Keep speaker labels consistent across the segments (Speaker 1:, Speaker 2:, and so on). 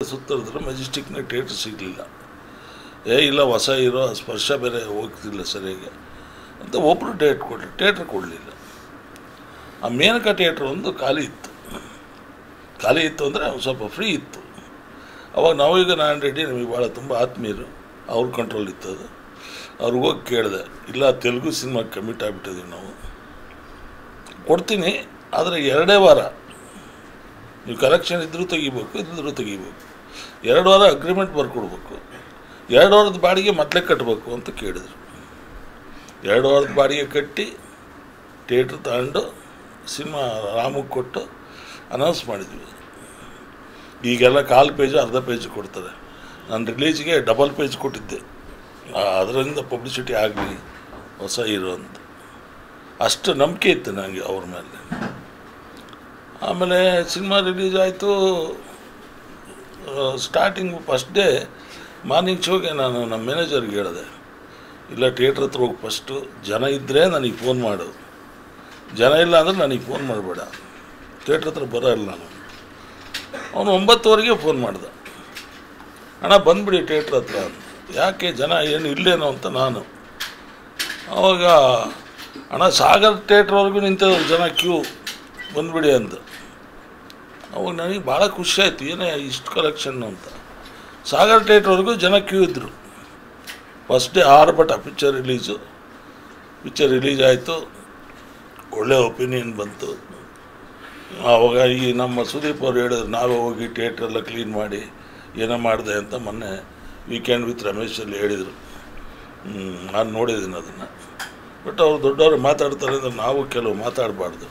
Speaker 1: ಸುತ್ತರಿದ್ರೆ ಮೆಜೆಸ್ಟಿಕ್ನಾಗ theatre ಸಿಗಲಿಲ್ಲ ಏ ಇಲ್ಲ ಹೊಸ ಹೀರೋ ಸ್ಪರ್ಶ ಬೇರೆ ಹೋಗ್ತಿಲ್ಲ ಸರಿಯಾಗಿ ಅಂತ ಒಬ್ಬರು ಡೇಟ್ ಕೊಟ್ಟರು ಥಿಯೇಟ್ರ್ ಕೊಡಲಿಲ್ಲ ಆ ಮೇನಕ ಥಿಯೇಟ್ರ್ ಒಂದು ಖಾಲಿ ಇತ್ತು ಖಾಲಿ ಇತ್ತು ಅಂದರೆ ಸ್ವಲ್ಪ ಫ್ರೀ ಇತ್ತು ಅವಾಗ ನಾವೀಗ ನಾನು ರೆಡ್ಡಿ ನಮಗೆ ಭಾಳ ತುಂಬ ಆತ್ಮೀಯರು ಅವ್ರ ಕಂಟ್ರೋಲ್ ಇತ್ತು ಅದು ಅವ್ರಿಗೆ ಹೋಗಿ ಕೇಳಿದೆ ಇಲ್ಲ ತೆಲುಗು ಸಿನಿಮಾ ಕಮಿಟ್ ಆಗಿಬಿಟ್ಟಿದ್ದೀವಿ ನಾವು ಕೊಡ್ತೀನಿ ಆದರೆ ಎರಡೇ ವಾರ ನೀವು ಕಲೆಕ್ಷನ್ ಇದ್ದರೂ ತೆಗಿಬೇಕು ಇದ್ದರೂ ತೆಗಿಬೇಕು ಎರಡು ವಾರ ಅಗ್ರಿಮೆಂಟ್ ಬರ್ಕೊಡ್ಬೇಕು ಎರಡು ವಾರದ ಬಾಡಿಗೆ ಮೊದಲೇ ಕಟ್ಟಬೇಕು ಅಂತ ಕೇಳಿದರು ಎರಡು ವಾರದ ಬಾಡಿಗೆ ಕಟ್ಟಿ ಥಿಯೇಟ್ರ್ ತಗೊಂಡು ಸಿನಿಮಾ ರಾಮಗೆ ಕೊಟ್ಟು ಅನೌನ್ಸ್ ಮಾಡಿದ್ವಿ ಈಗೆಲ್ಲ ಕಾಲು ಪೇಜು ಅರ್ಧ ಪೇಜ್ ಕೊಡ್ತಾರೆ ನಾನು ರಿಲೀಸ್ಗೆ ಡಬಲ್ ಪೇಜ್ ಕೊಟ್ಟಿದ್ದೆ ಆ, ಅದರಿಂದ ಪಬ್ಲಿಸಿಟಿ ಆಗಲಿ ಹೊಸ ಹೀರೋ ಅಂತ ಅಷ್ಟು ನಂಬಿಕೆ ಇತ್ತು ನನಗೆ ಅವ್ರ ಮೇಲೆ ಆಮೇಲೆ ಸಿನಿಮಾ ರಿಲೀಸ್ ಆಯಿತು ಸ್ಟಾರ್ಟಿಂಗ್ ಫಸ್ಟ್ ಡೇ ಮಾರ್ನಿಂಗ್ ಶೋಗೆ ನಾನು ನಮ್ಮ ಮ್ಯಾನೇಜರ್ಗೆ ಹೇಳಿದೆ ಇಲ್ಲ ಥಿಯೇಟ್ರ್ ಹತ್ರ ಹೋಗಿ ಫಸ್ಟು ಜನ ಇದ್ದರೆ ನನಗೆ ಫೋನ್ ಮಾಡು ಜನ ಇಲ್ಲ ಅಂದರೆ ನನಗೆ ಫೋನ್ ಮಾಡಬೇಡ ಥಿಯೇಟ್ರ್ ಹತ್ರ ಬರೋಲ್ಲ ನಾನು ಅವನು ಒಂಬತ್ತುವರೆಗೆ ಫೋನ್ ಮಾಡ್ದೆ ಅಣ್ಣ ಬಂದ್ಬಿಡಿ ಥಿಯೇಟ್ರ್ ಹತ್ರ ಅಂತ. ಯಾಕೆ ಜನ ಏನು ಇಲ್ಲೇನೋ ಅಂತ ನಾನು ಅವಾಗ ಅಣ್ಣ ಸಾಗರ್ ಥಿಯೇಟ್ರ್ವರೆಗೂ ನಿಂತಿದ್ರು ಜನ ಕ್ಯೂ ಬಂದ್ಬಿಡಿ ಅಂತ ಅವಾಗ ನನಗೆ ಭಾಳ ಖುಷಿ ಆಯಿತು ಏನೇ ಇಷ್ಟು ಕಲೆಕ್ಷನ್ನು ಅಂತ ಸಾಗರ್ ಥಿಯೇಟ್ರ್ವರೆಗೂ ಜನ ಕ್ಯೂ ಇದ್ದರು ಫಸ್ಟ್ ಡೇ ಆರ್ಭಟ ಪಿಕ್ಚರ್ ರಿಲೀಸು ಪಿಕ್ಚರ್ ರಿಲೀಸ್ ಆಯಿತು ಒಳ್ಳೆ ಒಪಿನಿಯನ್ ಬಂತು ಆವಾಗ ಈ ನಮ್ಮ ಸುದೀಪ್ ಅವ್ರು ಹೇಳಿದ್ರು ನಾವೇ ಹೋಗಿ ಥಿಯೇಟ್ರೆಲ್ಲ ಕ್ಲೀನ್ ಮಾಡಿ ಏನೋ ಮಾಡಿದೆ ಅಂತ ಮೊನ್ನೆ ವೀಕೆಂಡ್ ವಿತ್ ರಮೇಶಲ್ಲಿ ಹೇಳಿದರು ನಾನು ನೋಡಿದ್ದೀನಿ ಅದನ್ನು ಬಟ್ ಅವ್ರು ದೊಡ್ಡವರು ಮಾತಾಡ್ತಾರೆ ಅಂದರೆ ನಾವು ಕೆಲವು ಮಾತಾಡಬಾರ್ದು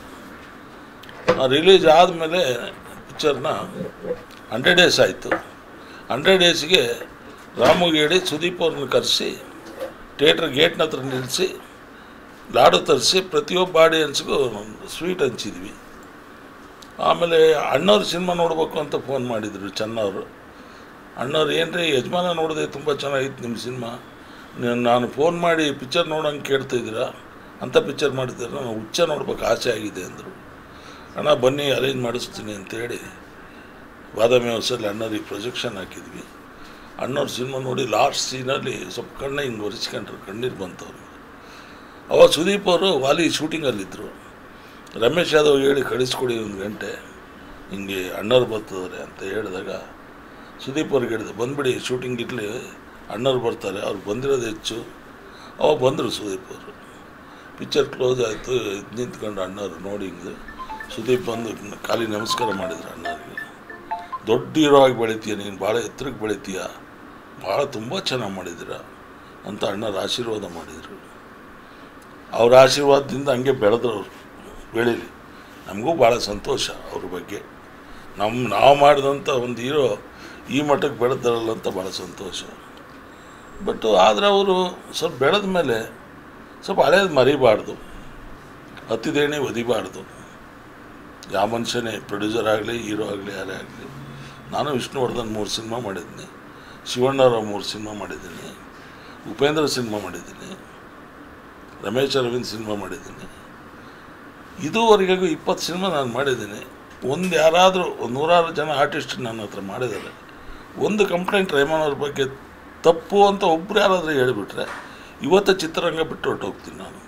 Speaker 1: ರಿಲೀಸ್ ಆದಮೇಲೆ ಪಿಕ್ಚರ್ನ ಹಂಡ್ರೆಡ್ ಡೇಸ್ ಆಯಿತು ಹಂಡ್ರೆಡ್ ಡೇಸ್ಗೆ ರಾಮುಗೆ ಹೇಳಿ ಸುದೀಪ್ ಅವ್ರನ್ನ ಕರೆಸಿ ಥಿಯೇಟ್ರ್ ಗೇಟ್ನ ಹತ್ರ ನಿಲ್ಲಿಸಿ ಲಾಡು ತರಿಸಿ ಪ್ರತಿಯೊಬ್ಬ ಆಡಿಯನ್ಸ್ಗೂ ಸ್ವೀಟ್ ಹಂಚಿದ್ವಿ ಆಮೇಲೆ ಅಣ್ಣವ್ರ ಸಿನಿಮಾ ನೋಡಬೇಕು ಅಂತ ಫೋನ್ ಮಾಡಿದರು ಚೆನ್ನವರು ಅಣ್ಣವ್ರು ಏನ್ರಿ ಯಜಮಾನ ನೋಡಿದೆ ತುಂಬ ಚೆನ್ನಾಗಿತ್ತು ನಿಮ್ಮ ಸಿನಿಮಾ ನೀನು ನಾನು ಫೋನ್ ಮಾಡಿ ಪಿಕ್ಚರ್ ನೋಡೋಂಗೆ ಕೇಳ್ತಾಯಿದ್ದೀರಾ ಅಂಥ ಪಿಕ್ಚರ್ ಮಾಡಿದ್ದೀರ ನಾನು ಹುಚ್ಚ ನೋಡ್ಬೇಕು ಆಸೆ ಆಗಿದೆ ಅಂದರು ಅಣ್ಣ ಬನ್ನಿ ಅರೇಂಜ್ ಮಾಡಿಸ್ತೀನಿ ಅಂತೇಳಿ ಬಾದಾಮಿ ಹೌಸಲ್ಲಿ ಅಣ್ಣವ್ರಿಗೆ ಪ್ರೊಜೆಕ್ಷನ್ ಹಾಕಿದ್ವಿ ಅಣ್ಣವ್ರ ಸಿನಿಮಾ ನೋಡಿ ಲಾಸ್ಟ್ ಸೀನಲ್ಲಿ ಸ್ವಲ್ಪ ಕಣ್ಣ ಹಿಂಗೆ ಒರೆಸ್ಕೊಂಡ್ರು ಕಣ್ಣೀರು ಬಂತವ್ರಿಗೆ ಅವಾಗ ಸುದೀಪ್ ಅವರು ವಾಲಿ ಶೂಟಿಂಗಲ್ಲಿದ್ದರು ರಮೇಶ್ ಯಾದವ್ ಹೇಳಿ ಕಳಿಸ್ಕೊಡಿ ಒಂದು ಗಂಟೆ ಹಿಂಗೆ ಅಣ್ಣವ್ರು ಬರ್ತವ್ರೆ ಅಂತ ಹೇಳಿದಾಗ ಸುದೀಪ್ ಅವ್ರಿಗೆ ಹೇಳಿದೆ ಬಂದ್ಬಿಡಿ ಶೂಟಿಂಗ್ ಇರಲಿ ಅಣ್ಣವ್ರು ಬರ್ತಾರೆ ಅವ್ರು ಬಂದಿರೋದು ಹೆಚ್ಚು ಅವಾಗ ಬಂದರು ಸುದೀಪ್ ಅವರು ಪಿಕ್ಚರ್ ಕ್ಲೋಸ್ ಆಯಿತು ಇದು ನಿಂತ್ಕೊಂಡು ಅಣ್ಣವ್ರು ನೋಡಿ ಹಿಂಗೆ ಸುದೀಪ್ ಬಂದು ಖಾಲಿ ನಮಸ್ಕಾರ ಮಾಡಿದ್ರು ಅಣ್ಣವ್ರಿಗೆ ದೊಡ್ಡ ಹೀರೋ ಆಗಿ ಬೆಳಿತೀಯ ನೀನು ಭಾಳ ಎತ್ತರಕ್ಕೆ ಬೆಳಿತೀಯ ಭಾಳ ತುಂಬ ಚೆನ್ನಾಗಿ ಮಾಡಿದ್ದೀರ ಅಂತ ಅಣ್ಣವ್ರು ಆಶೀರ್ವಾದ ಮಾಡಿದರು ಅವ್ರ ಆಶೀರ್ವಾದದಿಂದ ಹಂಗೆ ಬೆಳೆದ್ರು ಅವರು ಬೆಳೀಲಿ ನಮಗೂ ಭಾಳ ಸಂತೋಷ ಅವ್ರ ಬಗ್ಗೆ ನಮ್ಮ ನಾವು ಮಾಡಿದಂಥ ಒಂದು ಹೀರೋ ಈ ಮಟ್ಟಕ್ಕೆ ಬೆಳೆದಾರಲ್ಲ ಅಂತ ಭಾಳ ಸಂತೋಷ ಬಟ್ ಆದರೆ ಅವರು ಸ್ವಲ್ಪ ಬೆಳೆದ ಮೇಲೆ ಸ್ವಲ್ಪ ಹಳೇದು ಮರಿಬಾರ್ದು ಹತ್ತಿದೇಣಿ ಒದಿಬಾರ್ದು ಯಾವ ಮನುಷ್ಯನೇ ಪ್ರೊಡ್ಯೂಸರ್ ಆಗಲಿ ಹೀರೋ ಆಗಲಿ ಯಾರೇ ಆಗಲಿ ನಾನು ವಿಷ್ಣುವರ್ಧನ್ ಮೂರು ಸಿನಿಮಾ ಮಾಡಿದ್ದೀನಿ ಶಿವಣ್ಣವರ ಮೂರು ಸಿನಿಮಾ ಮಾಡಿದ್ದೀನಿ ಉಪೇಂದ್ರ ಸಿನಿಮಾ ಮಾಡಿದ್ದೀನಿ ರಮೇಶ್ ಅರವಿಂದ್ ಸಿನಿಮಾ ಮಾಡಿದ್ದೀನಿ ಇದುವರೆಗೂ ಇಪ್ಪತ್ತು ಸಿನಿಮಾ ನಾನು ಮಾಡಿದ್ದೀನಿ ಒಂದು ಯಾರಾದರೂ ಒಂದು ನೂರಾರು ಜನ ಆರ್ಟಿಸ್ಟ್ ನನ್ನ ಹತ್ರ ಮಾಡಿದ್ದಾರೆ ಒಂದು ಕಂಪ್ಲೇಂಟ್ ರೇಮನ್ ಅವ್ರ ಬಗ್ಗೆ ತಪ್ಪು ಅಂತ ಒಬ್ಬರು ಯಾರಾದರೂ ಹೇಳಿಬಿಟ್ರೆ ಇವತ್ತು ಚಿತ್ರರಂಗ ಬಿಟ್ಟು ಹೊರಟೋಗ್ತೀನಿ ನಾನು